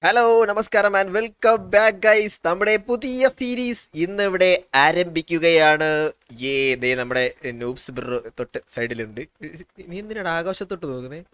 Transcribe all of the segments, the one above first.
Hello നമസ്കാരം and welcome back guys നമ്മുടെ പുതിയ സീരീസ് ഇന്ന് ഇവിടെ ആരംഭിക്കുകയാണ് ഏ ദേ നമ്മുടെ നൂബ്സ് ബ്രോ തൊട്ട് സൈഡിലുണ്ട് നീ എന്തിനാണ് ആകാശത്തൊട്ട് നോക്കുന്നേ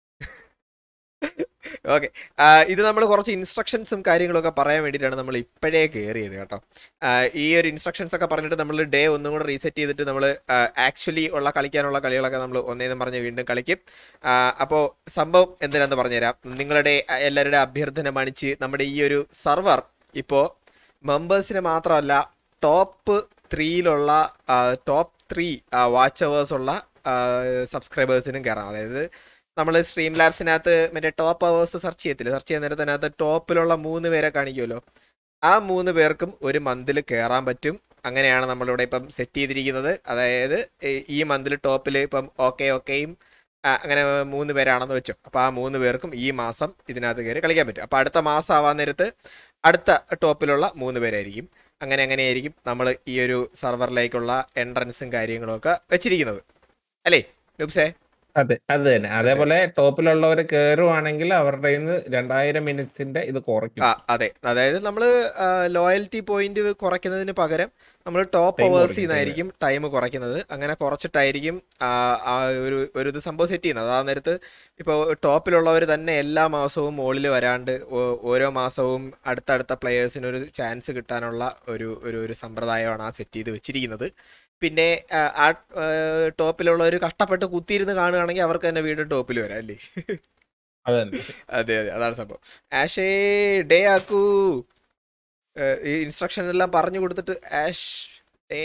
ഓക്കെ ഇത് നമ്മൾ കുറച്ച് ഇൻസ്ട്രക്ഷൻസും കാര്യങ്ങളൊക്കെ പറയാൻ വേണ്ടിയിട്ടാണ് നമ്മൾ ഇപ്പോഴേ കയറിയത് കേട്ടോ ആ, ഈ ഒരു ഇൻസ്ട്രക്ഷൻസ് ഒക്കെ പറഞ്ഞിട്ട് നമ്മൾ ഡേ ഒന്നും കൂടെ റീസെറ്റ് ചെയ്തിട്ട് നമ്മൾ ആക്ച്വലി ഉള്ള കളിക്കാനുള്ള കളികളൊക്കെ നമ്മൾ ഒന്നേന്നും പറഞ്ഞ് വീണ്ടും കളിക്കും അപ്പോൾ സംഭവം എന്തിനാന്ന് പറഞ്ഞുതരാം നിങ്ങളുടെ ആ, എല്ലാവരുടെ അഭ്യർത്ഥന മാനിച്ച് നമ്മുടെ ഈ ഒരു സർവർ ഇപ്പോൾ മെമ്പേഴ്സിന് മാത്രമല്ല ടോപ്പ് ത്രീയിലുള്ള ടോപ്പ് ത്രീ വാച്ച് അവേഴ്സ് ഉള്ള സബ്സ്ക്രൈബേഴ്സിനും കയറാം അതായത് നമ്മൾ സ്ട്രീം ലാബ്സിനകത്ത് മറ്റേ ടോപ്പ് അവേഴ്സ് സെർച്ച് ചെയ്യത്തില്ല സെർച്ച് ചെയ്യുന്ന നേരത്ത് അതിനകത്ത് ടോപ്പിലുള്ള മൂന്ന് പേരെ കാണിക്കുമല്ലോ ആ മൂന്ന് പേർക്കും ഒരു മന്തിൽ കയറാൻ പറ്റും അങ്ങനെയാണ് നമ്മളിവിടെ ഇപ്പം സെറ്റ് ചെയ്തിരിക്കുന്നത് അതായത് ഈ- ഈ മന്തിൽ ടോപ്പിൽ ഇപ്പം ഓക്കെ ഓക്കെയും അങ്ങനെ മൂന്ന് പേരാണെന്ന് വെച്ചോ അപ്പോൾ ആ മൂന്ന് പേർക്കും ഈ മാസം ഇതിനകത്ത് കയറി കളിക്കാൻ പറ്റും അപ്പോൾ അടുത്ത മാസം ആവാൻ നേരത്ത് അടുത്ത ടോപ്പിലുള്ള മൂന്ന് പേരായിരിക്കും അങ്ങനെ അങ്ങനെയായിരിക്കും നമ്മൾ ഈ ഒരു സെർവറിലേക്കുള്ള എൻട്രൻസും കാര്യങ്ങളും ഒക്കെ വെച്ചിരിക്കുന്നത് അല്ലേ നുബ്സേ അതെ അത് തന്നെ അതേപോലെ ടോപ്പിലുള്ളവർ കയറുവാണെങ്കിൽ അവരുടെ കയ്യിന്ന് രണ്ടായിരം മിനിറ്റ്സിന്റെ ഇത് കുറയ്ക്കും ആ അതെ അതായത് നമ്മൾ ലോയൽറ്റി പോയിന്റ് കുറയ്ക്കുന്നതിന് പകരം നമ്മൾ ടോപ്പ് Time അവേഴ്സിൽ കുറയ്ക്കും, നിന്നായിരിക്കും ടൈം കുറയ്ക്കുന്നത് അങ്ങനെ കുറച്ചിട്ടായിരിക്കും ആ, ആ ഒരു ഒരു ഇത് സംഭവം സെറ്റ് ചെയ്യുന്നത് ആ നേരത്ത് ഇപ്പോൾ ടോപ്പിലുള്ളവർ തന്നെ എല്ലാ മാസവും മുകളിൽ വരാണ്ട് ഓ- ഓരോ മാസവും അടുത്തടുത്ത പ്ലെയേഴ്സിന് ഒരു ചാൻസ് കിട്ടാനുള്ള ഒരു ഒരു ഒരു സമ്പ്രദായമാണ് ആ സെറ്റ് ചെയ്ത് വെച്ചിരിക്കുന്നത് പിന്നെ ആ, ആ ടോപ്പിലുള്ളവർ കഷ്ടപ്പെട്ട് കുത്തിയിരുന്ന് കാണുകയാണെങ്കിൽ അവർക്ക് തന്നെ വീണ്ടും ടോപ്പിൽ വരാം അല്ലേ അത് തന്നെ അതെ അതെ അതാണ് സംഭവം ആഷേ ഡേ ആക്കൂ ഏഹ് ഈ ഇൻസ്ട്രക്ഷൻ എല്ലാം പറഞ്ഞു കൊടുത്തിട്ട് ആഷ് ഡേ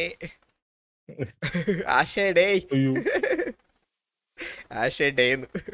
ആഷേ ഡേ അയ്യോ. ആഷേ ഡേ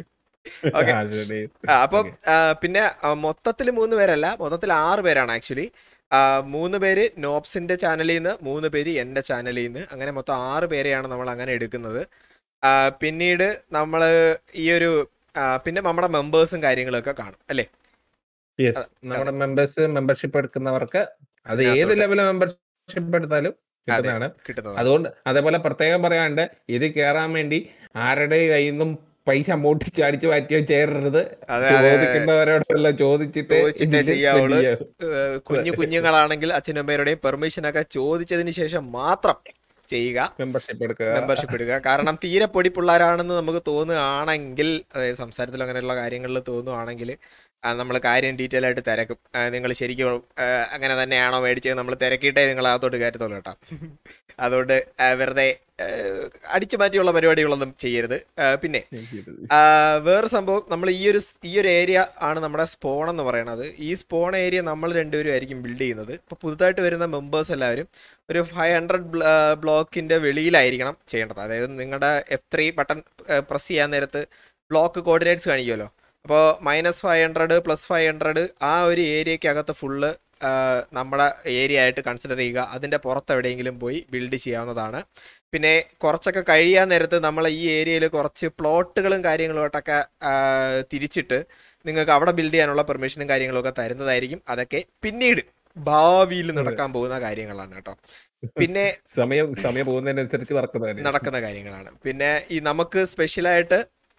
Okay. ആ, ശരി. അപ്പം Okay. ആ, പിന്നെ മൊത്തത്തിൽ മൂന്ന് പേരല്ല മൊത്തത്തിൽ ആറ് പേരാണ് ആക്ച്വലി മൂന്ന് പേര് നോബ്സിന്റെ ചാനലിൽ നിന്ന് മൂന്ന് പേര് എൻ്റെ ചാനലിൽ നിന്ന് അങ്ങനെ മൊത്തം ആറ് പേരെയാണ് നമ്മൾ അങ്ങനെ എടുക്കുന്നത് ആ, പിന്നീട് നമ്മൾ ഈ ഒരു ആ, പിന്നെ നമ്മുടെ മെമ്പേഴ്സും കാര്യങ്ങളൊക്കെ കാണും അല്ലേ Yes. നമ്മുടെ മെമ്പേഴ്സ് മെമ്പർഷിപ്പ് എടുക്കുന്നവർക്ക് അത് ഏത് അതിനകത്തോട്ട്. ലെവൽ മെമ്പർഷിപ്പ് എടുത്താലും കിട്ടുന്നതാണ് കിട്ടുന്നത് അതുകൊണ്ട് അതേപോലെ പ്രത്യേകം പറയാണ്ട് ഇത് കേറാൻ വേണ്ടി ആരുടെ കയ്യിൽ നിന്നും പൈസ മോട്ടിച്ച് അടിച്ചു മാറ്റിയോ ചേരരുത് അതെ അതെ ചോദിക്കേണ്ടവരോടെല്ലാം ചോദിച്ചിട്ട് ചോദിച്ചിട്ടേ ഇതില് ചെയ്യാവുള്ളൂ. spend ചെയ്യാവൂ. ഏഹ് കുഞ്ഞു കുഞ്ഞുങ്ങളാണെങ്കിൽ അച്ഛനും അമ്മയുടെയും പെർമിഷൻ ഒക്കെ ചോദിച്ചതിന് ശേഷം മാത്രം ചെയ്യുക മെമ്പർഷിപ്പ് എടുക്കുക മെമ്പർഷിപ്പ് എടുക്കുക കാരണം തീരെ പൊടി പിള്ളേരാണെന്ന് നമുക്ക് തോന്നുകയാണെങ്കിൽ അതായത് സംസാരത്തിൽ അങ്ങനെയുള്ള കാര്യങ്ങളിൽ തോന്നുകയാണെങ്കിൽ നമ്മൾ കാര്യം ഡീറ്റെയിൽ ആയിട്ട് തിരക്കും നിങ്ങൾ ശരിക്കും ആ, അങ്ങനെ തന്നെയാണോ മേടിച്ചത് നമ്മൾ തിരക്കിയിട്ടേ നിങ്ങൾ അകത്തോട്ട് കയറ്റത്തുള്ളൂ കേട്ടോ അതുകൊണ്ട് ആ, വെറുതെ ആ, അടിച്ചു മാറ്റിയുള്ള പരിപാടികളൊന്നും ചെയ്യരുത് ആ, പിന്നെ ആ, വേറെ സംഭവം നമ്മൾ ഈ ഒരു സ്- ഈ ഒരു ഏരിയ ആണ് നമ്മുടെ സ്പോൺ എന്ന് പറയുന്നത് ഈ സ്പോൺ ഏരിയ നമ്മൾ രണ്ടുപേരും ആയിരിക്കും ബിൽഡ് ചെയ്യുന്നത് ഇപ്പോൾ പുതുതായിട്ട് വരുന്ന മെമ്പേഴ്സ് എല്ലാവരും ഒരു ഫൈവ് ഹൺഡ്രഡ് ബ്ലോക്കിന്റെ വെളിയിലായിരിക്കണം ചെയ്യേണ്ടത് അതായത് നിങ്ങളുടെ എഫ് ത്രീ ബട്ടൺ പ്രസ് ചെയ്യാൻ നേരത്ത് ബ്ലോക്ക് കോർഡിനേറ്റ്സ് കാണിക്കുമല്ലോ അപ്പോൾ minus five hundred plus five hundred ആ ഒരു ഏരിയക്കകത്ത് ഫുള്ള് നമ്മുടെ ഏരിയ ആയിട്ട് കൺസിഡർ ചെയ്യുക അതിൻ്റെ പുറത്ത് എവിടെയെങ്കിലും പോയി ബിൽഡ് ചെയ്യാവുന്നതാണ് പിന്നെ കുറച്ചൊക്കെ കഴിയാൻ നേരത്ത് നമ്മൾ ഈ ഏരിയയിൽ കുറച്ച് പ്ലോട്ടുകളും കാര്യങ്ങളുമായിട്ടൊക്കെ ആ, തിരിച്ചിട്ട് നിങ്ങൾക്ക് അവിടെ ബിൽഡ് ചെയ്യാനുള്ള പെർമിഷനും കാര്യങ്ങളും ഒക്കെ തരുന്നതായിരിക്കും അതൊക്കെ പിന്നീട് ഭാവിയിൽ നടക്കാൻ പോകുന്ന കാര്യങ്ങളാണ് കേട്ടോ പിന്നെ സമയം സമയം പോകുന്നതിനനുസരിച്ച് നടക്കുന്നതാണ് നടക്കുന്ന കാര്യങ്ങളാണ് പിന്നെ ഈ നമുക്ക് സ്പെഷ്യലായിട്ട്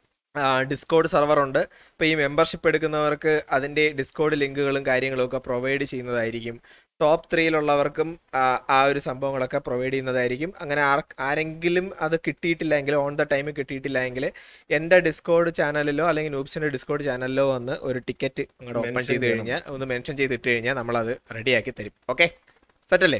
ഡിസ്കോഡ് സെർവർ ഉണ്ട് ഇപ്പോൾ ഈ മെമ്പർഷിപ്പ് എടുക്കുന്നവർക്ക് അതിൻ്റെ ഡിസ്കോഡ് ലിങ്കുകളും കാര്യങ്ങളും ഒക്കെ പ്രൊവൈഡ് ചെയ്യുന്നതായിരിക്കും ടോപ്പ് ത്രീയിലുള്ളവർക്കും ആ, ആ ഒരു സംഭവങ്ങളൊക്കെ പ്രൊവൈഡ് ചെയ്യുന്നതായിരിക്കും അങ്ങനെ ആർ ആരെങ്കിലും അത് കിട്ടിയിട്ടില്ലെങ്കിൽ ഓൺ ദ ടൈം കിട്ടിയിട്ടില്ലെങ്കിൽ എൻ്റെ ഡിസ്കോഡ് ചാനലിലോ അല്ലെങ്കിൽ നൂബ്സിൻ്റെ ഡിസ്കോഡ് ചാനലിലോ വന്ന് ഒരു ടിക്കറ്റ് അങ്ങോട്ട് ഓപ്പൺ Mention ചെയ്ത് ചെയ്യണം. കഴിഞ്ഞാൽ ഒന്ന് മെൻഷൻ ചെയ്തിട്ട് കഴിഞ്ഞാൽ നമ്മളത് റെഡിയാക്കി തരും ഓക്കെ സെറ്റല്ലേ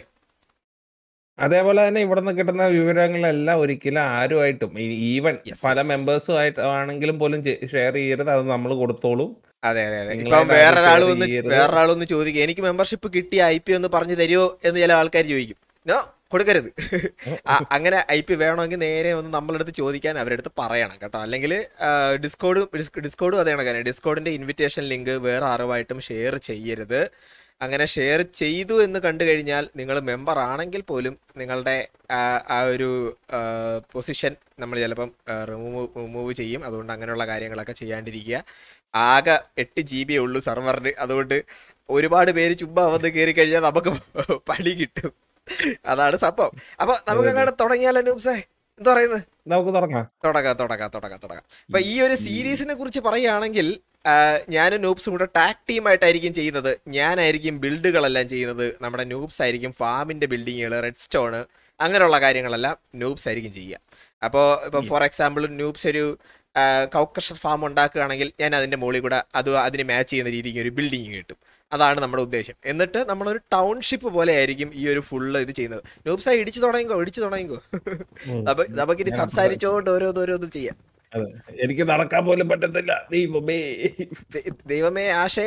അതേപോലെ തന്നെ ഇവിടുന്ന് കിട്ടുന്ന വിവരങ്ങളെല്ലാം ഒരിക്കലും ആരുമായിട്ടും ഈവൻ Yes, പല yes, yes. മെമ്പേഴ്സും ആയിട്ട് ആണെങ്കിലും പോലും ഷെയർ ചെയ്യരുത് അത് നമ്മൾ കൊടുത്തോളും അതെ അതെ അതെ നിങ്ങളായിട്ട് ഇപ്പം വേറൊരാൾ ആരും വന്ന് share ചെയ്യരുത്. വേറൊരാൾ ഒന്ന് ചോദിക്കും എനിക്ക് മെമ്പർഷിപ്പ് കിട്ടി ഐ പി ഒന്ന് പറഞ്ഞു തരുമോ എന്ന് ചില ആൾക്കാർ ചോദിക്കും നോ കൊടുക്കരുത് ആ, അങ്ങനെ ഐ പി വേണമെങ്കിൽ നേരെ ഒന്ന് നമ്മളടുത്ത് ചോദിക്കാൻ അവരുടെ അടുത്ത് പറയണം കേട്ടോ അല്ലെങ്കിൽ ഡിസ്കോഡ് ഡിസ്കോഡും അതേ കണക്കാണ് ഡിസ്കോഡിന്റെ ഇൻവിറ്റേഷൻ ലിങ്ക് വേറെ അറിവായിട്ടും ഷെയർ ചെയ്യരുത് അങ്ങനെ ഷെയർ ചെയ്തു എന്ന് കണ്ടു കഴിഞ്ഞാൽ നിങ്ങൾ മെമ്പർ ആണെങ്കിൽ പോലും നിങ്ങളുടെ ആ, ആ ഒരു പൊസിഷൻ നമ്മൾ ചിലപ്പം റിമൂവ് റിമൂവ് ചെയ്യും അതുകൊണ്ട് അങ്ങനെയുള്ള കാര്യങ്ങളൊക്കെ ചെയ്യാണ്ടിരിക്കുക ആകെ എട്ട് ജി ബി ഉള്ളൂ സെർവറിന് അതുകൊണ്ട് ഒരുപാട് പേര് ചുമ്മാ വന്ന് കയറി കഴിഞ്ഞാൽ നമുക്ക് പണി കിട്ടും അതാണ് സംഭവം അപ്പൊ നമുക്ക് അങ്ങോട്ട് തുടങ്ങിയാലോ നൂബ്സേ എന്താ പറയുന്നത് നമുക്ക് തുടങ്ങാം തുടങ്ങാം തുടങ്ങാം തുടങ്ങാം തുടങ്ങാം അപ്പൊ ഈ ഒരു സീരീസിനെ കുറിച്ച് പറയുകയാണെങ്കിൽ ഞാനും നൂബ്സും കൂടെ ടാക് ടീമായിട്ടായിരിക്കും ചെയ്യുന്നത് ഞാനായിരിക്കും ബിൽഡുകളെല്ലാം ചെയ്യുന്നത് നമ്മുടെ നൂബ്സ് ആയിരിക്കും ഫാമിന്റെ ബിൽഡിങ്ങുകൾ റെഡ് സ്റ്റോണ് അങ്ങനെയുള്ള കാര്യങ്ങളെല്ലാം നൂബ്സ് ആയിരിക്കും ചെയ്യുക അപ്പോൾ ഇപ്പം ഫോർ Yes. എക്സാമ്പിൾ നൂബ്സ് ഒരു കൗക്കഷർ ഫാം ഉണ്ടാക്കുകയാണെങ്കിൽ ഞാൻ അതിന്റെ മുകളിൽ കൂടെ അത് അതിന് മാച്ച് ചെയ്യുന്ന രീതിക്ക് ഒരു ബിൽഡിങ് കിട്ടും അതാണ് നമ്മുടെ ഉദ്ദേശം എന്നിട്ട് നമ്മളൊരു ടൗൺഷിപ്പ് പോലെ ആയിരിക്കും ഈ ഒരു ഫുള്ള് ഇത് ചെയ്യുന്നത് നൂബ്സായി ഇടിച്ചു തുടങ്ങിക്കോ ഇടിച്ചു തുടങ്ങിക്കോ അപ്പൊ നമുക്കിനി ഞാൻ സംസാരിച്ചുകൊണ്ട് ഓരോന്ന് ഓരോന്ന് ചെയ്യാം അതെ. എനിക്ക് നടക്കാൻ പോലും പറ്റത്തില്ല ദൈവമേ ദൈ- ദൈവമേ ആശേ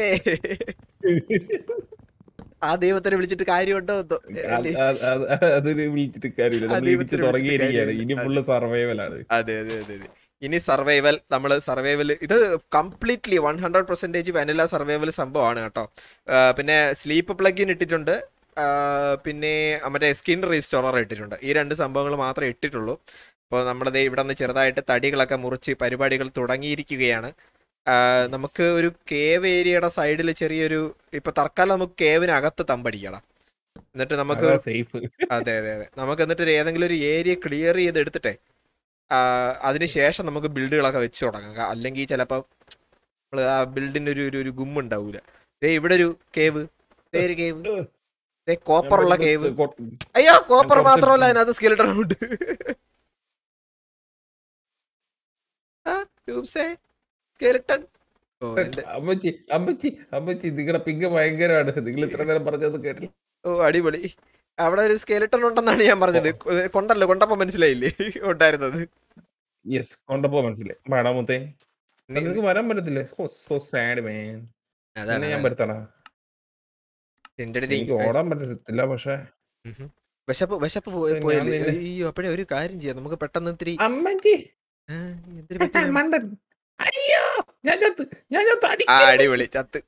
ആ ദൈവത്തിനെ വിളിച്ചിട്ട് കാര്യമുണ്ടോ എന്തോ അത് അത് അത് അതിന് വിളിച്ചിട്ട് കാര്യമില്ല ആ നമ്മൾ ദൈവത്തിനെ ഇടിച്ച് വിളിച്ചിട്ട് തുടങ്ങിയിരിക്കുകയാണ് കാര്യമില്ല. ഇനി ഫുള്ള് സർവൈവലാണ് അതെ അതെ അതെ അതെ ഇനി സർവൈവൽ നമ്മൾ സർവൈവൽ ഇത് completely one hundred percentage vanilla survival സംഭവമാണ് കേട്ടോ ആ, പിന്നെ സ്ലീപ്പ് പ്ലഗിൻ ഇട്ടിട്ടുണ്ട് ആ, പിന്നെ മറ്റേ സ്കിൻ റീസ്റ്റോറർ ഇട്ടിട്ടുണ്ട് ഈ രണ്ട് സംഭവങ്ങൾ മാത്രമേ ഇട്ടിട്ടുള്ളൂ അപ്പോൾ നമ്മളത് ഇവിടെ നിന്ന് ചെറുതായിട്ട് തടികളൊക്കെ മുറിച്ച് പരിപാടികൾ തുടങ്ങിയിരിക്കുകയാണ് ആ, നമുക്ക് ഒരു കേവ് ഏരിയയുടെ സൈഡിൽ ചെറിയൊരു ഇപ്പൊ തൽക്കാലം നമുക്ക് കേവിനകത്ത് തമ്പടിക്കണം എന്നിട്ട് നമുക്ക് സേഫ് അതെ അതെ അതെ നമുക്ക് എന്നിട്ട് ഒരു ഏതെങ്കിലും ഒരു ഏരിയ ക്ലിയർ ചെയ്ത് എടുത്തിട്ടെ ആ, അതിനുശേഷം നമുക്ക് ബിൽഡുകളൊക്കെ വെച്ച് തുടങ്ങാം ക- അല്ലെങ്കിൽ ചിലപ്പോൾ നമ്മൾ ആ ബിൽഡിന് ഒരു ഒരു- ഒരു ഗുമ്മുണ്ടാവൂല ദേ ഇവിടെ ഒരു കേവ് ദേ ഒരു കേവ് ദേ കോപ്പർ ഉള്ള കേവ് അയ്യോ കോപ്പർ കുറച്ച് മാത്രമല്ല അതിനകത്ത് സ്കെലിട്ടൺ ഉണ്ട് ആ സ്കെലിട്ടൺ ഓ എന്റെ അമ്മച്ചി അമ്മച്ചി അമ്മച്ചി നിങ്ങളുടെ പിങ്ക് ഭയങ്കരമാണ് നിങ്ങൾ ഇത്ര നേരം പറഞ്ഞത് കേട്ടില്ല ഓ അടിപൊളി അവിടെ ഒരു സ്കെലിട്ടൺ ഉണ്ടെന്നാണ് ഞാൻ പറഞ്ഞത് കൊ- കൊണ്ടല്ലോ കൊണ്ടപ്പോ മനസ്സിലായില്ലേ ഉണ്ടായിരുന്നത് യെസ് കൊണ്ടപ്പോ മനസ്സിലായി പാടാമത്തെ നീ- നിനക്ക് വരാൻ പറ്റത്തില്ലേ സോ സാഡ് മാൻ അതാണ് ഞാൻ വരുത്തണ എന്റെ അടുത്ത് എനിക്ക് ഓടാൻ പറ്റത്തില്ല പക്ഷെ ഉഹും. വിശപ്പ് വിശപ്പ് പോയി- ഞാൻ പോയല്ലേ നിന്നെ- അയ്യോ അപ്പഴേ ഒരു കാര്യം ചെയ്യാം നമുക്ക് പെട്ടെന്ന് ഇത്തിരി അമ്മച്ചി ആ, ഇത്തിരി പറ്റി വേണം. മണ്ടൻ അയ്യോ ഞാൻ ചത്ത് ഞാൻ ചത്ത് ആ അടിക്കരുത്. അടിപൊളി ചത്ത്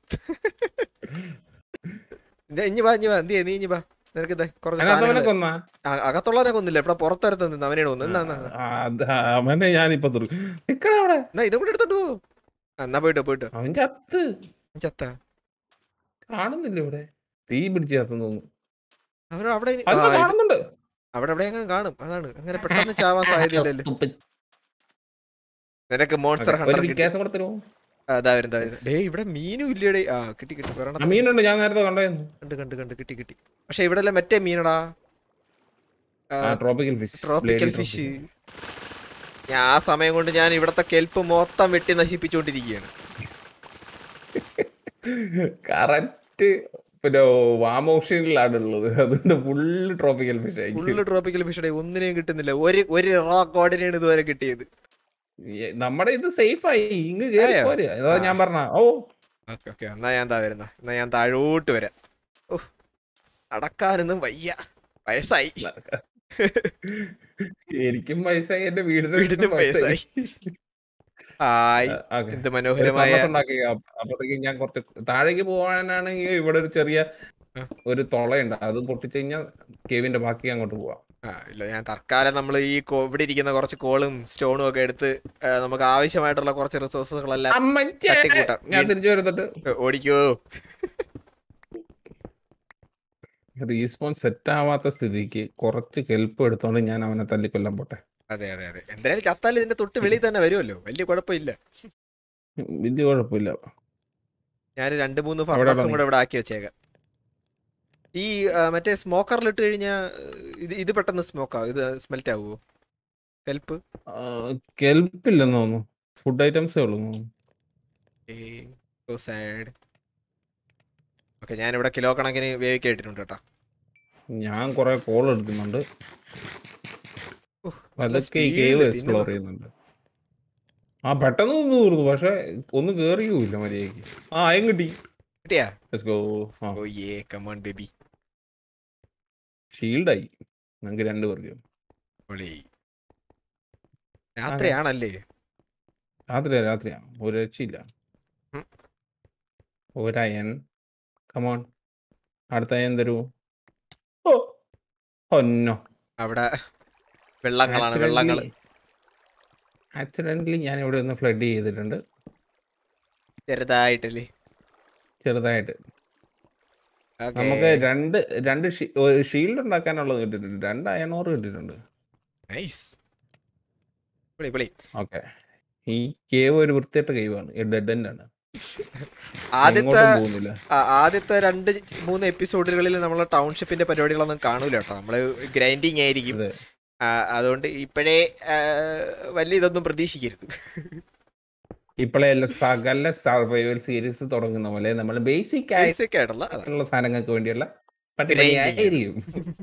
ഇഞ്ഞി ഇഞ്ഞി വാ ഇഞ്ഞി വാ എന്ത് നീ ഇഞ്ഞി വാ നിനക്ക് ദേ കുറച്ച് അതിനകത്ത് അവനെ സാധനങ്ങള് കൊന്നാ ആ, അകത്തുള്ളവനെ കൊന്നില്ല ഇവിടെ പുറത്തെടുത്ത് നിന്ന് അവനെ കൊന്നു എന്നാ എന്നാ, എന്നാ. ആ, അത് അവനെ ഞാനിപ്പൊ തുറ നിക്കണ അവിടെ എന്നാ ഇതും കൂടെ എടുത്തോണ്ട് പോ ആ, എന്നാ പോയിട്ടോ പോയിട്ടോ അവൻ ചത്ത് ചത്ത കാണുന്നില്ല ഇവിടെ തീ പിടിച്ച് ചത്തെന്ന് തോന്നുന്നു അവൻ അവിടെ ഇനി- അത് ആ, ഇത് കാണുന്നുണ്ട് അവിടെ എവിടെ അങ്ങനെ കാണും അതാണ് അങ്ങനെ പെട്ടെന്ന് ചാവാൻ സാധ്യതയില്ലല്ലോ നിനക്ക് മോൺസ്റ്റർ ഒരു ഹണ്ടർ കിട്ടി വ്യത്യാസം കൂടെ തരുമോ അതാ വരുന്നത് ഡേ ഇവിടെ മീനും ഇല്ലടേ ആ കിട്ടി കിട്ടി ആ, പറയണ മീനുണ്ട് ഞാൻ നേരത്തെ കണ്ടായിരുന്നു കണ്ട് കണ്ട് കണ്ട് കിട്ടി കിട്ടി പക്ഷെ ഇവിടെ അല്ലേ മറ്റേ മീനടാ ട്രോപ്പിക്കൽ ഫിഷ് ട്രോപ്പിക്കൽ ഫിഷ് ഞാൻ ആ സമയം കൊണ്ട് ഞാൻ ഇവിടത്തെ കെൽപ്പ് മൊത്തം വെട്ടി നശിപ്പിച്ചുകൊണ്ടിരിക്കുകയാണ് കറക്റ്റ് പിന്നെ വാം ഓപ്ഷനിലാണ് ഉള്ളത് അതുകൊണ്ട് ഫുള്ള് ട്രോപ്പിക്കൽ ഫിഷ് ആയിരിക്കും ഫുള്ള് ട്രോപ്പിക്കൽ ഫിഷ് ഒന്നിനെയും കിട്ടുന്നില്ല ഒരു ഒരു റോ കോഡിനെയാണ് ഇതുവരെ കിട്ടിയത് ഏ, നമ്മുടെ ഇത് സേഫ് ആയി ഇങ്ങ് കേറി ആയോ? പോര് അതാ ഞാൻ പറഞ്ഞ ഓ ഓക്കെ ഓക്കെ എന്നാ ഞാൻ താ വരുന്ന എന്നാ ഞാൻ താഴോട്ട് വരാം ഓഹ് നടക്കാനൊന്നും വയ്യ വയസ്സായി എനിക്കും വയസ്സായി എന്റെ വീടിന് വീടിനും വയസ്സായി ഹായ് എന്ത് മനോഹരമായ അപ്പത്തേക്ക് ഞാൻ കുറച്ച് താഴേക്ക് പോകാനാണെങ്കിൽ ഇവിടെ ഒരു ചെറിയ ആ. ഒരു തുളയുണ്ട് അത് പൊട്ടിച്ചു കഴിഞ്ഞാൽ കേവിന്റെ ബാക്കി അങ്ങോട്ട് പോവാം ആ ഇല്ല ഞാൻ തൽക്കാലം നമ്മൾ ഈ കോ- ഇവിടെ ഇരിക്കുന്ന കുറച്ച് കോളും സ്റ്റോണും ഒക്കെ എടുത്ത് ആ, നമുക്ക് ആവശ്യമായിട്ടുള്ള കുറച്ച് റിസോഴ്സുകളെല്ലാം അമ്മച്ചേ! തട്ടിക്കൂട്ടാം. ഞാൻ തിരിച്ചു വരുന്നിട്ട് ഏ, ഓടിക്കോ റീസ്പോൺ സെറ്റ് ആവാത്ത സ്ഥിതിക്ക് കുറച്ച് കെൽപ്പ് എടുത്തോണ്ട് ഞാൻ അവനെ തല്ലിക്കൊല്ലാൻ പോട്ടെ അതെ അതെ അതെ എന്തായാലും ചത്താൽ ഇതിന്റെ തൊട്ട് വെളിയിൽ തന്നെ വരുമല്ലോ വലിയ കുഴപ്പമില്ല വലിയ കുഴപ്പമില്ല ഞാൻ രണ്ട് മൂന്ന് അവിടെ ഫർണസും തുടങ്ങി. കൂടെ ഇവിടെ ആക്കി വെച്ചേക്കാം ഈ ആ, മറ്റേ സ്മോക്കറിൽ ഇട്ട് കഴിഞ്ഞാൽ ഇത് ഇത് പെട്ടെന്ന് സ്മോക്ക് ആവും ഇത് സ്മെൽറ്റ് ആവുമോ കെൽപ്പ് കെൽപ്പില്ലെന്ന് തോന്നുന്നു ഫുഡ് ഐറ്റംസേ ഉള്ളൂ എന്ന് തോന്നുന്നു. സാഡ് ഓക്കെ ഞാനിവിടെ കിലോ കണക്കിന് വേവിക്കാൻ ഇട്ടിട്ടുണ്ട് കേട്ടോ ഞാൻ കുറെ കോൾ എടുക്കുന്നുണ്ട് ഉഹ്, നല്ല അതൊക്കെ ഈ speed കേവ് ല് എക്സ്പ്ലോർ തിന്നുന്നു. ചെയ്യുന്നുണ്ട് ആ പെട്ടെന്ന് ഒന്ന് തീർന്നു പക്ഷെ ഒന്നും കേറിയുമില്ല മര്യാദക്ക് ആ അയം കിട്ടി കിട്ടിയാ Let's go. ആ ഓ ഏ കമോൺ ബേബി ഷീൽഡായി ഞങ്ങൾക്ക് രണ്ടുപേർക്ക് പൊളി രാത്രിയാണല്ലേ രാത്രിയാ രാത്രിയാ ഒരു രക്ഷയില്ല ഉം. ഒരയൻ കമോൺ അടുത്ത അയൻ തരൂ ഓ ഒന്നോ അവിടെ വെള്ളങ്ങളാണ് വെള്ളങ്ങൾ ആക്സിഡന്റലി ഞാൻ ഇവിടെ ഒന്ന് ഫ്ലഡ് ചെയ്തിട്ടുണ്ട് ചെറുതായിട്ടല്ലേ ചെറുതായിട്ട് Okay. നമുക്ക് രണ്ട് രണ്ട് ഷീൽഡ് ഉണ്ടാക്കാനുള്ളത് കിട്ടിയിട്ടുണ്ട് രണ്ട് അയണോറ് കിട്ടിയിട്ടുണ്ട് Nice. പൊളി പൊളി ഓക്കെ ഈ കേവ് ഒരു വൃത്തിയായിട്ട കേവാണ് ഡെഡ് എൻഡ് ആണ് ആദ്യത്തെ എങ്ങോട്ടും പോകുന്നില്ല ആ- ആദ്യത്തെ രണ്ട് മൂന്ന് എപ്പിസോഡുകളിൽ നമ്മൾ ടൗൺഷിപ്പിന്റെ പരിപാടികളൊന്നും കാണൂല കേട്ടോ നമ്മള് ഗ്രൈൻഡിങ് ആയിരിക്കും അതെ. ആ, അതുകൊണ്ട് ഇപ്പോഴേ ആ, വലിയ ഇതൊന്നും പ്രതീക്ഷിക്കരുത് ഇപ്പോഴേ എല്ലാം സകല സർവൈവൽ സീരീസ് തുടങ്ങുന്ന പോലെ നമ്മൾ ബേസിക് ബേസിക് ആയിട്ടുള്ള അതാണ്. ആയിട്ടുള്ള സാധനങ്ങൾക്ക് വേണ്ടിയുള്ള Grinding. പട്ടിപണിയായിരിക്കും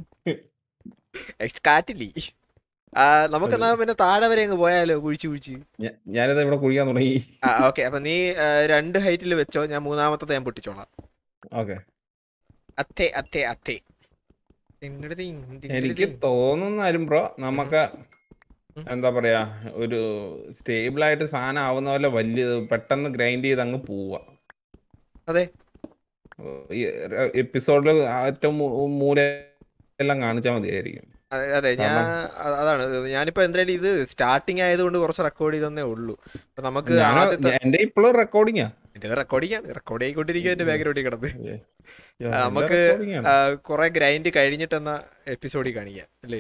കാറ്റില്ലേ ആ, നമുക്കെന്നാ പിന്നെ താഴെ വരെ അങ്ങ് പോയാലോ കുഴിച്ച് കുഴിച്ച് ഞ- ഞാനിത് ഇവിടെ കുഴിക്കാൻ തുടങ്ങി ആ ഓക്കെ അപ്പൊ നീ ആ, രണ്ട് ഹൈറ്റിൽ വെച്ചോ ഞാൻ മൂന്നാമത്തത് ഞാൻ പൊട്ടിച്ചോളാം ഓക്കെ അത്തേ അത്തേ അത്തേ ടിങ്ങിടിടിങ്, എനിക്ക് ടിങ്ങിടിടിങ്. തോന്നുന്നാലും ബ്രോ നമുക്ക് ഉം. എന്താ പറയാ ഒരു സ്റ്റേബിൾ ആയിട്ട് സാധനം ആവുന്ന പോലെ വലിയ പെട്ടെന്ന് ഗ്രൈൻഡ് ചെയ്ത് അങ്ങ് പോവാ അതെ. ഈ എപ്പിസോഡിൽ ഏറ്റവും മൂ- മൂല എല്ലാം കാണിച്ചാൽ മതിയായിരിക്കും അതെ അതെ ഞാൻ അ- അതാണ് ഞാനിപ്പോ എന്തായാലും ഇത് സ്റ്റാർട്ടിങ് ആയതുകൊണ്ട് കുറച്ച് റെക്കോർഡ് ചെയ്തേ ഉള്ളൂ അപ്പൊ നമുക്ക് ഞാൻ ആദ്യത്തെ എന്റെ ഇപ്പോഴും റെക്കോർഡിങ്ങാ എന്റെ റെക്കോർഡിംഗ് ആണ് റെക്കോർഡ് ചെയ്യിക്കൊണ്ടിരിക്കുക എന്റെ ബാക്ക്ഗ്രൗണ്ടിൽ കിടന്ന് ആ, നമുക്ക് കുറെ ഗ്രൈൻഡ് കഴിഞ്ഞിട്ടെന്ന എപ്പിസോഡിൽ കാണിക്കാം അല്ലേ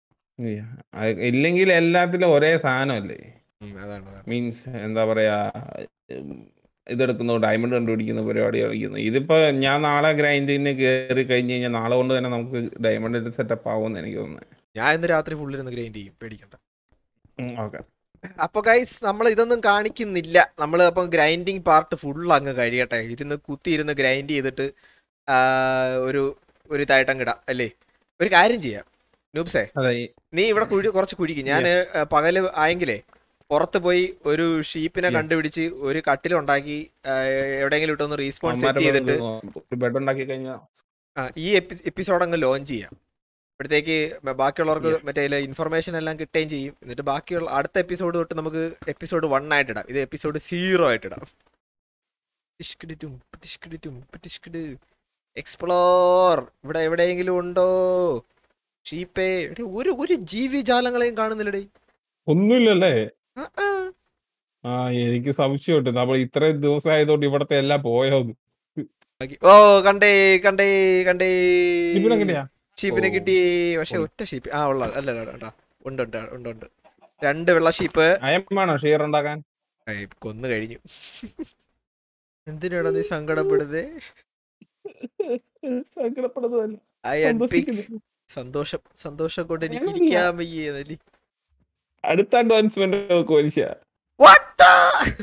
ഇല്ലെങ്കിൽ എല്ലാത്തിലും ഒരേ സാധനമല്ലേ ഉം, അതാണ് അതാണ് മീൻസ് എന്താ പറയാ ഉം, ഇതെടുക്കുന്നു ഡയമണ്ട് കണ്ടുപിടിക്കുന്ന പരിപാടി കളിക്കുന്നു ഇതിപ്പോ ഞാൻ നാളെ ഗ്രൈൻഡിന് കയറി കഴിഞ്ഞ് കഴിഞ്ഞാൽ നാളെ കൊണ്ട് തന്നെ നമുക്ക് ഡയമണ്ട് സെറ്റപ്പ് ആവുമെന്ന് എനിക്ക് തോന്നുന്നത് ഞാൻ ഇന്ന് രാത്രി ഫുള്ളിരുന്ന് ഗ്രൈൻഡ് ചെയ്യും പേടിക്കണ്ട ഓക്കെ അപ്പൊ ഗൈസ് നമ്മൾ ഇതൊന്നും കാണിക്കുന്നില്ല നമ്മൾ അപ്പം ഗ്രൈൻഡിങ് പാർട്ട് ഫുൾ അങ്ങ് കഴിയട്ടെ ഇരുന്ന് കുത്തി ഇരുന്ന് ഗ്രൈൻഡ് ചെയ്തിട്ട് ആ, ഒരു ഒരു ഇതായിട്ടങ്ങ് ഇടാം അല്ലേ ഒരു കാര്യം ചെയ്യാം നൂബ്സേ അതെ നീ ഇവിടെ കുഴി കുറച്ച് കുഴിക്കും ഞാൻ പകല് ആയെങ്കിലേ പുറത്ത് പോയി ഒരു ഷീപ്പിനെ Yeah. കണ്ടുപിടിച്ച് ഒരു കട്ടിലുണ്ടാക്കി ആ, എവിടെയെങ്കിലും ഇട്ടൊന്ന് റീസ്പോൺ സെറ്റ് ചെയ്തിട്ട് ഒരു ബെഡ് ഉണ്ടാക്കി കഴിഞ്ഞാൽ ആ, ഈ എപ്പിസോഡ് അങ്ങ് ലോഞ്ച് ചെയ്യാം അപ്പോഴത്തേക്ക് ബ- ബാക്കിയുള്ളവർക്ക് Yeah. മറ്റേ ഇൻഫർമേഷൻ എല്ലാം കിട്ടുകയും ചെയ്യും എന്നിട്ട് ബാക്കിയുള്ള അടുത്ത എപ്പിസോഡ് തൊട്ട് നമുക്ക് എപ്പിസോഡ് വൺ ആയിട്ട് ഇടാം ഇത് എപ്പിസോഡ് സീറോ ആയിട്ട് ഇടാം ടിഷ്കിടിറ്റും, ടിഷ്കിടിറ്റും, ടിഷ്കിട്. എക്സ്പ്ലോർ ഇവിടെ എവിടെയെങ്കിലും ഉണ്ടോ ഷീപ്പേ എടീ, ഒരു ഒരു ജീവിജാലങ്ങളെയും കാണുന്നില്ലടേ ഒന്നുമില്ലല്ലേ ആ, ആ. ആ എനിക്ക് സംശയമുണ്ട് നമ്മൾ ഇത്രയും ദിവസം ആയതുകൊണ്ട് ഇവിടത്തെ എല്ലാം പോയോന്ന് ബാക്കി- ഓ കണ്ടേ കണ്ടേ കണ്ടേ ഇവിടെ എങ്ങനെയാ ഷീപ്പിനെ ഓ. കിട്ടി പക്ഷെ ഒറ്റ ഷീപ്പ് ആ ഉള്ള അല്ല അല്ല കേട്ടോ ഉണ്ട് ഉണ്ട് ഉണ്ട് ഉണ്ട് രണ്ട് വെള്ള ഷീപ്പ് അയമാണോ ഷെയർ ഉണ്ടാക്കാൻ ഏയ്, കൊന്നു കഴിഞ്ഞു എന്തിനാടാ നീ സങ്കടപ്പെടുന്നേ സങ്കടപ്പെടുന്നതല്ല ഐ അൺപിക് സന്തോഷം സന്തോഷം കൊണ്ട് എനിക്ക് ഞാനില്ല. ഇരിക്കാൻ വയ്യേ നലി അടുത്ത അഡ്വാൻസ്മെന്റ് നോക്ക് മനുഷ്യ What the?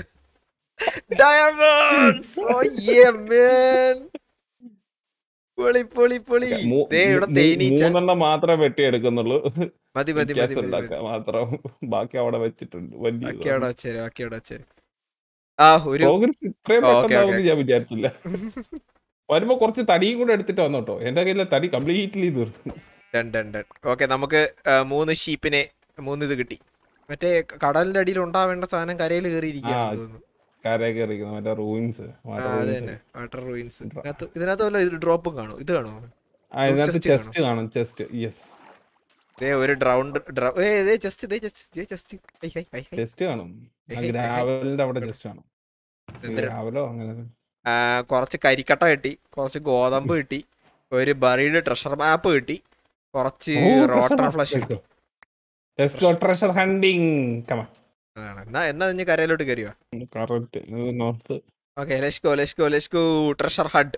Diamonds! Oh yeah, man! പൊളി പൊളി പൊളി മൂ- ദേ ഇവിടെ മൂ- തേനീച്ച മൂന്നെണ്ണം മാത്രമേ വെട്ടിയെടുക്കുന്നുള്ളൂ മതി മതി മതി വ്യത്യാസം മതി, മതി ഉണ്ടാക്കാൻ മാത്രം ബാക്കി അവിടെ വെച്ചിട്ടുണ്ട് വലിയ ബാക്കി അവിടെ വച്ചേര് ബാക്കി അവിടെ വച്ചേര് ആ ഒരു പ്രോഗ്രസ് ഇത്രയും ഓ, okay, പെട്ടെന്നാവുമെന്ന് ഞാൻ വിചാരിച്ചില്ല വരുമ്പോ കുറച്ച് തടിയും കൂടെ എടുത്തിട്ട് വന്നോട്ടോ എന്റെ കയ്യിലെ തടി കംപ്ലീറ്റ്ലി തീർന്നു രണ്ട് രണ്ട് ഓക്കെ നമുക്ക് ആ, മൂന്ന് ഷീപ്പിനെ മൂന്ന് ഇത് കിട്ടി മറ്റേ കടലിന്റെ അടിയിൽ ഉണ്ടാവേണ്ട സാധനം കരയിൽ ആ, കയറിയിരിക്കുകയാണ് തോന്നുന്നു കരയൊക്കെ കയറിയിരിക്കുന്നു മറ്റേ റൂയിൻസ് ആ അത് തന്നെ വാട്ടർ റൂയിൻസ് ഇതിനകത്ത് ഇതിനകത്ത് വല്ല ഇത് ഡ്രോപ്പും കാണും ഇത് കാണോ ആ ഇതിനകത്ത് chest ചെസ്റ്റ് കാണും ചെസ്റ്റ് യെസ് ദേ ഒരു ഡ്രൗണ്ട് ഏ ദേ ജസ്റ്റ് ദേ ജസ്റ്റ് ദേ just hi hi hi hi chest കാണും ഹേ, ഹേ, ഹേ, ഹേ. ഗ്രാവലിന്റെ അവിടെ ചെസ്റ്റ് കാണും എന്തൊരു ഗ്രാവലോ അങ്ങനെ ആ, കുറച്ച് കരിക്കട്ട കിട്ടി കുറച്ച് ഗോതമ്പ് കിട്ടി ഒരു ബറീഡ് ട്രഷർ മാപ്പ് കിട്ടി കുറച്ച് റോട്ടർ ഫ്ലഷ് കിട്ടി ട്രഷർ ഹണ്ടിങ് കമ അതാണ് എന്നാ എന്നാ ഇനി കരയിലോട്ട് കയറിയോ correct north okay let's go let's go let's go treasure ഹഡ്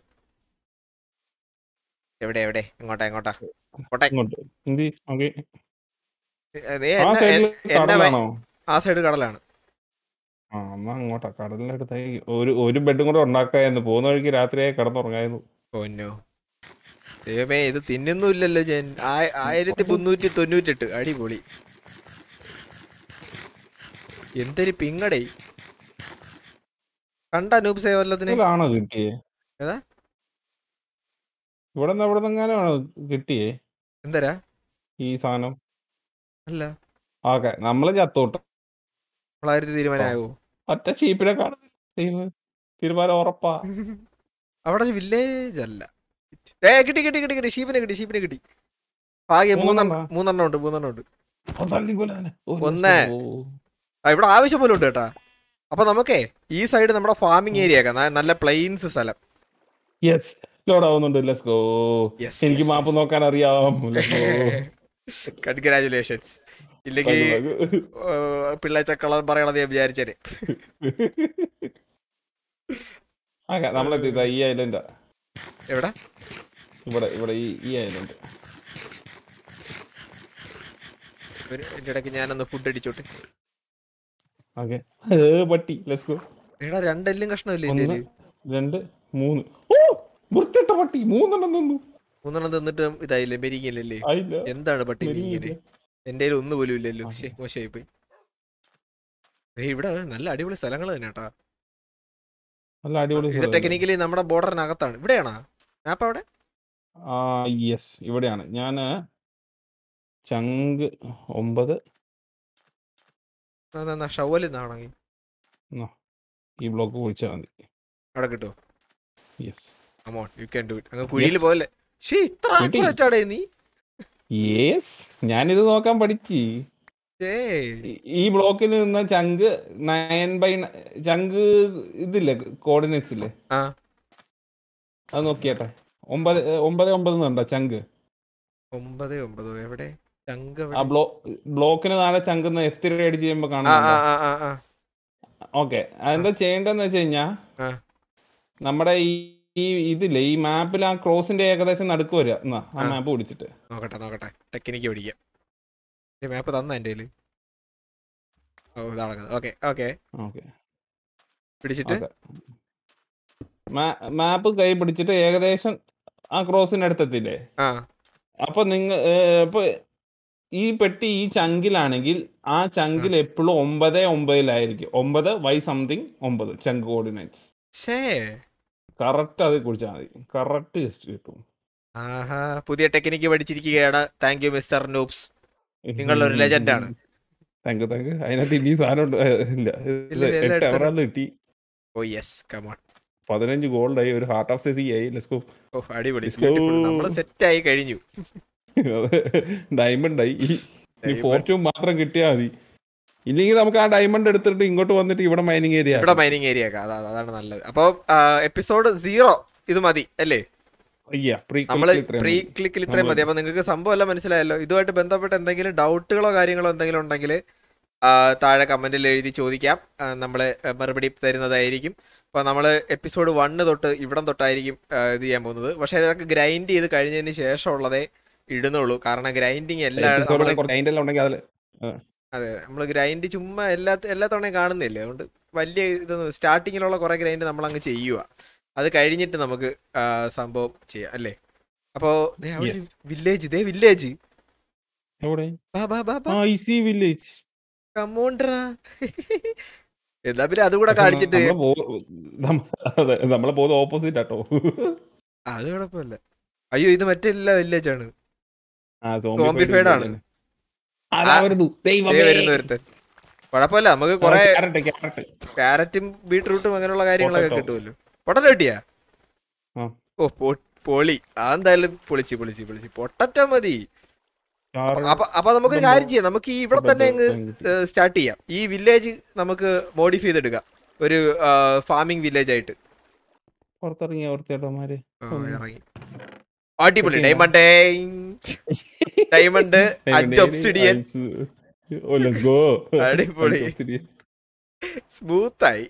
എവിടെ എവിടെ എങ്ങോട്ടാ എങ്ങോട്ടാ കോട്ടെ ഇങ്ങോട്ട് എന്തി ഓക്കെ നീ ആ എന്നെ- സൈഡിൽ എന്നെ വൈ- കടലാണോ ആ സൈഡ് കടലാണ് ആ എന്നാ അങ്ങോട്ടാ കടലിന്റെ അടുത്തായി ഒരു ഒരു ബെഡും കൂടെ ഉണ്ടാക്കായിരുന്നു പോകുന്ന വഴിക്ക് രാത്രിയായി കിടന്നുറങ്ങായിരുന്നു ഓന്നോ ദൈവമേ ഇത് തിന്നുന്നില്ലല്ലോ ഞാൻ ആ- ആയിരത്തി മുന്നൂറ്റി തൊണ്ണൂറ്റെട്ട് അടിപൊളി എന്തൊരു പിങ്ങടേ കണ്ട നൂപ് സേവല്ലത്തിന് ഇതിലാണോ കിട്ടിയേ ഏതാ? ഇവിടെ നിന്ന് എവിടെ നിന്നെങ്ങാനാണോ കിട്ടിയേ എന്തരാ ഈ സാധനം അല്ല ഓക്കെ നമ്മള് ചത്തോട്ട് നമ്മളായിരത്തി തീരുമാനമാകോ ഒറ്റ ഷീപ്പിനെ കാണുന്നില്ല തീരുമാനം- തീരുമാനം ഉറപ്പാ അവിടെ ഒരു വില്ലേജ് അല്ല ഏ കിട്ടി കിട്ടി കിട്ടി കിട്ടി ഷീപ്പിനെ കിട്ടി ഷീപ്പിനെ കിട്ടി ഭാഗ്യം മൂന്നെണ്ണം മൂന്നെണ്ണാ? മൂന്നെണ്ണം ഉണ്ട് മൂന്നെണ്ണം ഉണ്ട് ഓ, തള്ളിപ്പോലെ തന്നെ. ഓ, ഒന്ന്. ഓ. ആ ഇവിടെ ആവശ്യം പോലും ഉണ്ട് കേട്ടാ അപ്പൊ നമുക്കേ ഈ സൈഡ് നമ്മുടെ ഫാമിംഗ് ഏരിയ ഒക്കെ ന- നല്ല പ്ലെയിൻസ് സ്ഥലം യെസ് ലോഡ് ആവുന്നുണ്ട് ലെറ്റ്സ് ഗോ Yes, എനിക്ക് yes, മാപ്പ് yes. നോക്കാൻ അറിയാം Let's go. കൺഗ്രാചുലേഷൻസ് ഇല്ലെങ്കിൽ തള്ളു, തള്ളു. പിള്ളേച്ച കളർ പറയണത് ഞാൻ വിചാരിച്ചേനെ ആ നമ്മളെത്തി ഇതാ ഈ ഐലൻഡാ എവിടെ ഇവിടെ ഇവിടെ ഈ ഈ ഐലൻഡ് ഒരു എന്റെ ഇടയ്ക്ക് ഞാനൊന്ന് ഫുഡ് അടിച്ചോട്ടെ ഓക്കെ പട്ടി ലെറ്റ്സ് ഗോ എടാ രണ്ടെല്ലും കഷ്ണമില്ലേ ഒന്ന് എന്റെ രണ്ട് മൂന്ന് ഓ വൃത്തിട്ട പട്ടി മൂന്നെണ്ണം നിന്നു മൂന്നെണ്ണം തിന്നിട്ട് ഇതായില്ലേ മെരിങ്ങില്ലല്ലേ ആയില്ല എന്താണ് പട്ടി നീ ഇങ്ങനെ മെലിഞ്ഞില്ല. എന്റെ കയ്യിൽ ഒന്നും പോലും ഇല്ലല്ലോ ആ. ശേ മോശമായി പോയി ഏയ് ഇവിടെ നല്ല അടിപൊളി സ്ഥലങ്ങൾ തന്നെ കേട്ടാ നല്ല അടിപൊളി ഇത് സ്ഥലമല്ലേ? ടെക്നിക്കലി നമ്മുടെ ബോർഡറിനകത്താണ് ഇവിടെയാണോ മാപ്പ് അവിടെ ആ യെസ് ഇവിടെയാണ് ഞാൻ ചങ്ക് ഒമ്പത് ഷവൽ എന്നാണെങ്കിൽ ഈ ബ്ലോക്ക് കുഴിച്ചാൽ മതി അവിടെ കിട്ടുമോ യെസ് അമോൺ യു ക്യാൻ ഡു ഇറ്റ് അങ്ങ് കുഴിയിൽ Yes. പോലെ ഷേ ഇത്ര കിട്ടി. accurate ആടേ നീ യെസ് ഞാനിത് നോക്കാൻ പഠിക്ക് ഏയ് ഈ- ഈ ബ്ലോക്കിൽ നിന്ന ചങ്ക് നയൻ ബൈ ചങ്ക് ഇതില്ലേ കോർഡിനേറ്റ്സ് ഇല്ലേ ആ അത് നോക്കിയാട്ടെ ഒമ്പത് ഏ, ഒമ്പത് ഒമ്പത് എന്നുണ്ടോ ചങ്ക് ഒമ്പത് ഒമ്പത് എവിടെ ചങ്ക ആ എവിടെ? ബ്ലോ ബ്ലോക്കിന് താഴെ ചങ്ക് എസ്തി അടിച്ച് ചെയ്യുമ്പോ ആ ആ കാണുന്നുണ്ടോ ആ ആ ആ ഓക്കെ അതെന്താ ചെയ്യേണ്ടതെന്ന് വെച്ച് കഴിഞ്ഞാ ആ. നമ്മുടെ ഈ ഈ ഇതില്ലേ ഈ മാപ്പിൽ ആ ക്രോസിന്റെ ഏകദേശം നടുക്ക് വരിക എന്നാ ആ ആ. മാപ്പ് പിടിച്ചിട്ട് നോക്കട്ടെ നോക്കട്ടെ ടെക്നിക്ക് പഠിക്കാം ഈ മാപ്പ് തന്ന എൻ്റെ കയ്യില് ഓ ഇതാണ് ഓക്കെ ഓക്കെ ഓക്കെ പിടിച്ചിട്ട് മാപ്പ് കൈ പിടിച്ചിട്ട് ഏകദേശം ആ ക്രോസിന്റെ അടുത്തെത്തില്ലേ ആ അപ്പൊ നിങ്ങൾ ഇപ്പൊ ഈ പെട്ടി ഈ ചങ്കിലാണെങ്കിൽ ആ ചങ്കിൽ എപ്പോഴും ഒമ്പത് ഒമ്പതിലായിരിക്കും ഒമ്പത് വൈ സംതിങ് ഒമ്പത് ചങ്ക് കോർഡിനേറ്റ്സ് ഷേ കറക്റ്റ് അത് കുടിച്ചാൽ മതി കറക്റ്റ് ജസ്റ്റ് കിട്ടും ആഹാ പുതിയ ടെക്നിക്ക് പഠിച്ചിരിക്കുകയാണ് താങ്ക് യു മിസ്റ്റർ നൂബ്സ് നിങ്ങളൊരു legend ആണ്. താങ്ക് യു താങ്ക് യു അതിനകത്ത് ഇനി സാധനം ഉണ്ട് ഏ, ഇല്ല ഇത് ഇല്ല, ഇല്ല, എട്ട് എടുത്തത്. എവറാൾ കിട്ടി ഓ യെസ് കമോൺ പതിനഞ്ച് ഗോൾഡായി ഒരു ഹാർട്ട് ഓഫ് ദി സീ ആയി ലെസ്കോ ഓ അടിപൊളി Let's go. നമ്മൾ സെറ്റ് ആയി കഴിഞ്ഞു ഡയമണ്ട് ആയി ഈ Diamond. ഫോർച്യൂൺ മാത്രം കിട്ടിയാൽ മതി ഇല്ലെങ്കിൽ നമുക്ക് ആ ഡയമണ്ട് എടുത്തിട്ട് ഇങ്ങോട്ട് വന്നിട്ട് ഇവിടെ മൈനിങ് ഏരിയ ഇവിടെ മൈനിങ് ഏരിയ ഒക്കെ അതാ അതാണ് നല്ലത് അപ്പോൾ എപ്പിസോഡ് സീറോ ഇത് മതി അല്ലേ നമ്മള് പ്രീ ക്ലിക്കിൽ ഇത്രയും മതി അപ്പൊ നിങ്ങൾക്ക് സംഭവം എല്ലാം മനസ്സിലായല്ലോ ഇതുമായിട്ട് ബന്ധപ്പെട്ട എന്തെങ്കിലും ഡൗട്ടുകളോ കാര്യങ്ങളോ എന്തെങ്കിലും ഉണ്ടെങ്കിൽ താഴെ കമന്റിൽ എഴുതി ചോദിക്കാം നമ്മൾ മറുപടി തരുന്നതായിരിക്കും അപ്പോൾ നമ്മൾ എപ്പിസോഡ് വണ്ണ് തൊട്ട് ഇവിടം തൊട്ടായിരിക്കും ആ, ഇത് ചെയ്യാൻ പോകുന്നത് പക്ഷേ ഇതൊക്കെ ഗ്രൈൻഡ് ചെയ്ത് കഴിഞ്ഞതിന് ശേഷമുള്ളതേ ഇടുന്നുള്ളൂ കാരണം ഗ്രൈൻഡിങ് എല്ലാ നമ്മള് ഉണ്ടെങ്കിൽ അതിൽ അതെ നമ്മൾ ഗ്രൈൻഡ് ചുമ്മാ എല്ലാ എല്ലാ തവണയും കാണുന്നില്ലേ അതുകൊണ്ട് വലിയ ഇതൊന്നും സ്റ്റാർട്ടിങ്ങിലുള്ള കുറെ ഗ്രൈൻഡ് നമ്മൾ അങ്ങ് ചെയ്യുക അത് കഴിഞ്ഞിട്ട് നമുക്ക് ആ, സംഭവം ചെയ്യാം അല്ലേ അപ്പോ Yes. വില്ലേജ് ഇതേ വില്ലേജ് എവിടെ ബാ ബാ ബാ ആ ഈ സി വില്ലേജ് കമോണ്ടറാ എന്നാ പിന്നെ അതുകൂടെ കാണിച്ചിട്ട് അതെ നമ്മളെ പോകുന്നത് ഓപ്പോസിറ്റ് ആട്ടോ അത് കുഴപ്പമില്ല അയ്യോ ഇത് മറ്റെല്ലാ വില്ലേജ് ആണ് ആ Zombified ആണ്. അതാ വരുന്നു ദൈവമേ. ദേ വരുന്നു ഒരുത്തൻ കുഴപ്പമില്ല നമുക്ക് ആ, കുറെ carrot, carrot. ക്യാരറ്റും ബീട്രൂട്ടും അങ്ങനെയുള്ള കാര്യങ്ങളൊക്കെ Potato. കിട്ടുമല്ലോ പൊട്ടറ്റോ കിട്ടിയാ ആ. ഓ പൊ- പൊളി അതെന്തായാലും പൊളിച്ച് പൊളിച്ച് പൊളിച്ച് പൊട്ടറ്റോ മതി Carrot. അപ്പൊ അപ്പൊ നമുക്കൊരു കാര്യം ചെയ്യാം നമുക്ക് ഈ ഇവിടെ തന്നെ അങ്ങ് സ്റ്റാർട്ട് ചെയ്യാം ഈ വില്ലേജ് നമുക്ക് മോഡിഫൈ ചെയ്തെടുക്കാം ഒരു ഫാമിംഗ് വില്ലേജ് ആയിട്ട് പുറത്തിറങ്ങിയ ഓർത്തേട്ടന്മാര് ആ, ഉം. ഇറങ്ങി അടിപൊളി Okay, ഡയമണ്ട് ഡയമണ്ട് അഞ്ച് ഒബ്സിഡിയൻ ഓ ലെറ്റ്സ് ഗോ അടിപൊളി. സ്മൂത്തായി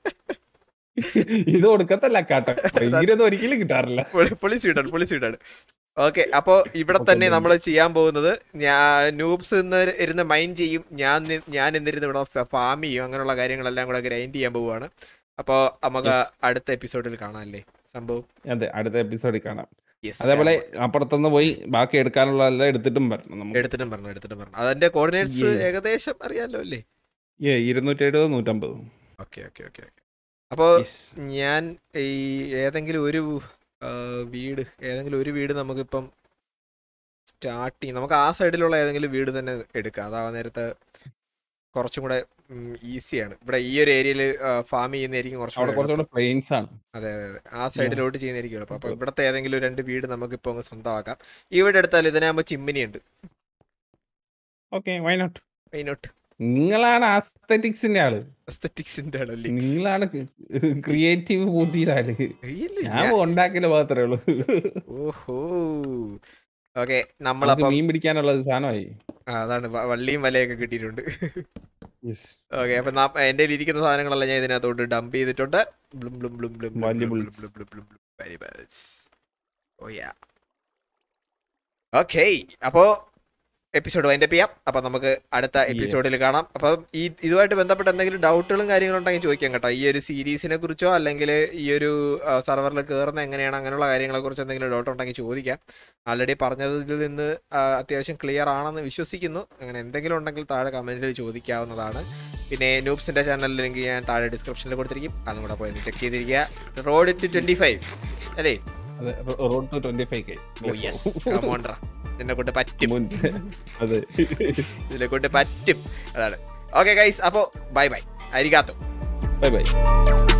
ഇത് കൊടുക്കത്തല്ല കാട്ടോ ഇങ്ങനെയൊന്നും ഒരിക്കലും കിട്ടാറില്ല പൊളി സ്വീഡാണ് പൊളി സ്വീഡാണ് ഓക്കെ അപ്പോ ഇവിടെ Okay, തന്നെ then. നമ്മൾ ചെയ്യാൻ പോകുന്നത് ഞാൻ നൂബ്സ് ഇന്ന് ഇരുന്ന് മൈൻഡ് ചെയ്യും ഞാൻ നി- ഞാൻ എന്നിരുന്ന് ഇവിടെ ഫാം ചെയ്യും അങ്ങനെയുള്ള കാര്യങ്ങളെല്ലാം കൂടെ ഗ്രൈൻഡ് ചെയ്യാൻ പോവുകയാണ് അപ്പോൾ നമുക്ക് Yes. അടുത്ത എപ്പിസോഡിൽ കാണാം അല്ലേ സംഭവം അതെ അടുത്ത എപ്പിസോഡിൽ കാണാം Yes, അതേപോലെ കാണാം. അപ്പുറത്തുനിന്ന് പോയി ബാക്കി എടുക്കാനുള്ള എല്ലാം എടുത്തിട്ടും വരണം നമുക്ക് എടുത്തിട്ടും പറഞ്ഞു എടുത്തിട്ടും പറഞ്ഞു അതിന്റെ കോർഡിനേറ്റ്സ് Yeah. ഏകദേശം അറിയാലോ അല്ലേ ഏ ഇരുന്നൂറ്റി എഴുപത് നൂറ്റമ്പത് ഓക്കെ ഓക്കെ ഓക്കെ ഓക്കെ അപ്പോൾ Yes. ഞാൻ ഈ ഏതെങ്കിലും ഒരു ആ, വീട് ഏതെങ്കിലും ഒരു വീട് നമുക്കിപ്പം സ്റ്റാർട്ട് ചെയ്യും നമുക്ക് ആ സൈഡിലുള്ള ഏതെങ്കിലും വീട് തന്നെ എടുക്കാം അതാവാൻ നേരത്തെ കുറച്ചും കൂടെ ഈസിയാണ് ഇവിടെ ഈ ഒരു ഏരിയയിൽ ഫാം ചെയ്യുന്നതായിരിക്കും കുറച്ചും അവിടെ കൂടെ എളുപ്പം. കുറച്ചുകൂടെ പ്ലെയിൻസ് ആണ് അതെ അതെ അതെ ആ സൈഡിലോട്ട് ചെയ്യുന്നതായിരിക്കും എളുപ്പം അപ്പോൾ ഇവിടുത്തെ ഏതെങ്കിലും രണ്ട് വീട് നമുക്കിപ്പോൾ അങ്ങ് സ്വന്തമാക്കാം ഈ വീട് എടുത്താൽ ഇതിനാകുമ്പോൾ ചിമ്മിനി ഉണ്ട് ഓക്കെ വൈനോട്ട് മെയിനോട്ട് നിങ്ങളാണ് ആസ്തറ്റിക്സിന്റെ ആള് അസ്തറ്റിക്സിന്റെ ആണല്ലേ നിങ്ങളാണ് ക്രിയേറ്റീവ് ബുദ്ധിയുടെ ആള് ഇല്ല, ഞാൻ ഞാൻ- ഉണ്ടാക്കല് മാത്രമേ ഉള്ളൂ ഓഹോ ഓക്കെ നമുക്ക് നമ്മളപ്പം മീൻ പിടിക്കാനുള്ള ഒരു സാധനമായി ആ, അതാണ് വ- വള്ളിയും വലയൊക്കെ കിട്ടിയിട്ടുണ്ട് Yes. ഓക്കെ അപ്പൊ നാ- എന്റെ കയ്യിൽ ഇരിക്കുന്ന സാധനങ്ങളെല്ലാം ഞാൻ ഇതിനകത്തോട്ട് ഡംപ് ചെയ്തിട്ടുണ്ട് ബ്ലും ബ്ലും ബ്ലും ബ്ലും ബ്ലും Valuables. ബ്ലും ബ്ലും ബ്ലും ബ്ലും valuables. Oh yeah. Okay. അപ്പോ എപ്പിസോഡ് വൈൻഡപ്പ് ചെയ്യാം അപ്പൊ നമുക്ക് അടുത്ത എപ്പിസോഡിൽ കാണാം അപ്പം ഈ ഇതുമായിട്ട് ബന്ധപ്പെട്ട എന്തെങ്കിലും ഡൗട്ടുകളും കാര്യങ്ങളും ഉണ്ടെങ്കിൽ ചോദിക്കാം കേട്ടോ ഈ ഒരു സീരീസിനെ കുറിച്ചോ അല്ലെങ്കിൽ ഈ ഒരു സെർവറിൽ കയറുന്ന എങ്ങനെയാണ് അങ്ങനെയുള്ള കാര്യങ്ങളെ കുറിച്ച് എന്തെങ്കിലും ഡൗട്ട് ഉണ്ടെങ്കിൽ ചോദിക്കാം ആൾറെഡി പറഞ്ഞതിൽ നിന്ന് ആ, അത്യാവശ്യം ക്ലിയർ ആണെന്ന് വിശ്വസിക്കുന്നു അങ്ങനെ എന്തെങ്കിലും ഉണ്ടെങ്കിൽ താഴെ കമന്റിൽ ചോദിക്കാവുന്നതാണ് പിന്നെ നൂബ്സിന്റെ ചാനൽ ലിങ്ക് ഞാൻ താഴെ ഡിസ്ക്രിപ്ഷനിൽ കൊടുത്തിരിക്കും അതും കൂടെ പോയി ചെക്ക് ചെയ്തിരിക്കുക റോഡ് ടു ട്വന്റി ഫൈവ് അല്ലേ അതെ road to twenty five K ഓ യെസ് കമോണ്ടറ ഇതിനെ കൊണ്ട് പറ്റും അതെ ഇതിനെ കൊണ്ട് പറ്റും അതാണ് ഓക്കെ ഗൈസ് അപ്പോൾ ബൈ ബൈ അരികാത്തോ ബൈ ബൈ